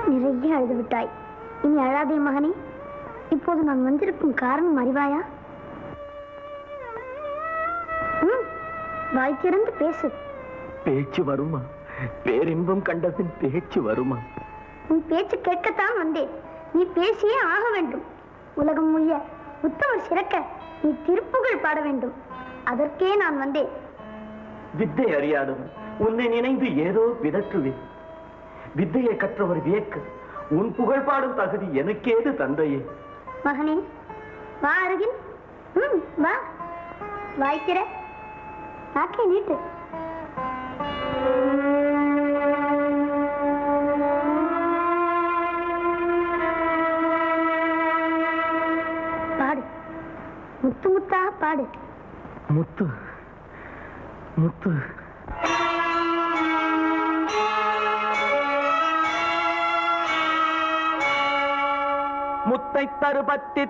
நிறைய அழுது விட்டாய் இனி அழாதே மகனே இப்போது நான் வந்திருக்கும் காரணம் அறிவாயா ம், வாய் திறந்து பேசு பேச்சு வருமா பேரின்பம் கண்டபின் பேச்சு வருமா உன் பேச்சு கேட்கத்தான் வந்தேன் நீ பேசியே ஆக வேண்டும் உலகம் முய்ய உத்தமர் சிறக்க நீ திருப்புகழ் பாட வேண்டும் அதற்கே நான் வந்தேன் வித்தை அறியாதவன் உன்னை நினைந்து ஏதோ விதற்றுவேன் வித்தையை கற்றவர் வியக்க உன் புகழ் பாடும் தகுதி எனக்கேது தந்தையே மகனே வா அருகில் ம் வா வாய்க்கிற நாக்கை நீட்டு பாடு முத்து முத்தா பாடு முத்து முத்து முத்தை தருபத்தி